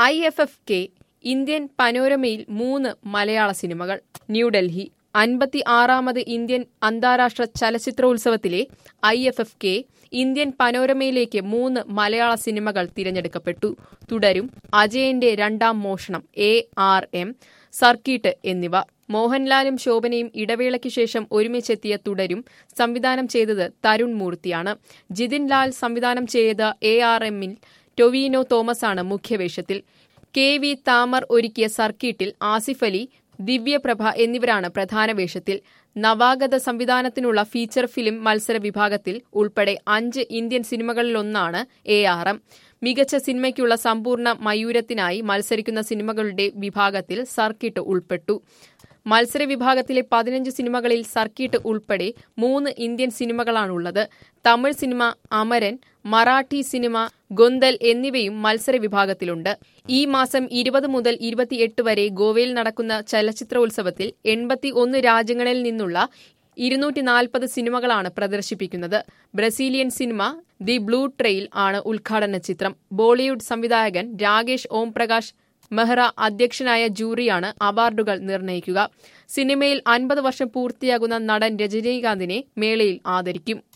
I F F K Indian പനോരമയിൽ മൂന്ന് മലയാള സിനിമകൾ ന്യൂഡൽഹി അൻപത്തി ആറാമത് ഇന്ത്യൻ അന്താരാഷ്ട്ര ചലച്ചിത്രോത്സവത്തിലെ I F F K Indian പനോരമയിലേക്ക് മൂന്ന് മലയാള സിനിമകൾ തിരഞ്ഞെടുക്കപ്പെട്ടു തുടരും അജയന്റെ രണ്ടാം മോഷണം എ ആർ എം സർക്കീട്ട് എന്നിവ മോഹൻലാലും ശോഭനയും ഇടവേളയ്ക്ക് ശേഷം ഒരുമിച്ചെത്തിയ തുടരും സംവിധാനം ചെയ്തത് തരുൺ മൂർത്തിയാണ് ജിതിൻ ലാൽ സംവിധാനം ചെയ്ത എ ആർ എമ്മിൽ ടൊവീനോ തോമസാണ് മുഖ്യവേഷത്തിൽ കെ വി താമർ ഒരുക്കിയ സർക്കീട്ടിൽ ആസിഫ് അലി ദിവ്യപ്രഭ എന്നിവരാണ് പ്രധാന വേഷത്തിൽ നവാഗത സംവിധാനത്തിനുള്ള ഫീച്ചർ ഫിലിം മത്സര വിഭാഗത്തിൽ ഉൾപ്പെടെ അഞ്ച് ഇന്ത്യൻ സിനിമകളിലൊന്നാണ് എ ആർ എം മികച്ച സിനിമയ്ക്കുള്ള സമ്പൂർണ്ണ മയൂരത്തിനായി മത്സരിക്കുന്ന സിനിമകളുടെ വിഭാഗത്തിൽ സർക്കിട്ട് ഉൾപ്പെട്ടു മത്സര വിഭാഗത്തിലെ പതിനഞ്ച് സിനിമകളിൽ സർക്കിട്ട് ഉൾപ്പെടെ മൂന്ന് ഇന്ത്യൻ സിനിമകളാണുള്ളത് തമിഴ് സിനിമ അമരൻ മറാഠി സിനിമ ഗൊന്തൽ എന്നിവയും മത്സര വിഭാഗത്തിലുണ്ട് ഈ മാസം ഇരുപത് മുതൽ ഇരുപത്തിയെട്ട് വരെ ഗോവയിൽ നടക്കുന്ന ചലച്ചിത്രോത്സവത്തിൽ എൺപത്തി ഒന്ന് രാജ്യങ്ങളിൽ നിന്നുള്ള ഇരുന്നൂറ്റി നാൽപ്പത് സിനിമകളാണ് പ്രദർശിപ്പിക്കുന്നത് ബ്രസീലിയൻ സിനിമ ദി ബ്ലൂ ട്രെയിൽ ആണ് ഉദ്ഘാടന ചിത്രം ബോളിവുഡ് സംവിധായകൻ രാകേഷ് ഓംപ്രകാശ് മെഹ്റ അധ്യക്ഷനായ ജൂറിയാണ് അവാർഡുകൾ നിർണയിക്കുക സിനിമയിൽ അൻപത് വർഷം പൂർത്തിയാകുന്ന നടൻ രജനീകാന്തിനെ മേളയിൽ ആദരിക്കും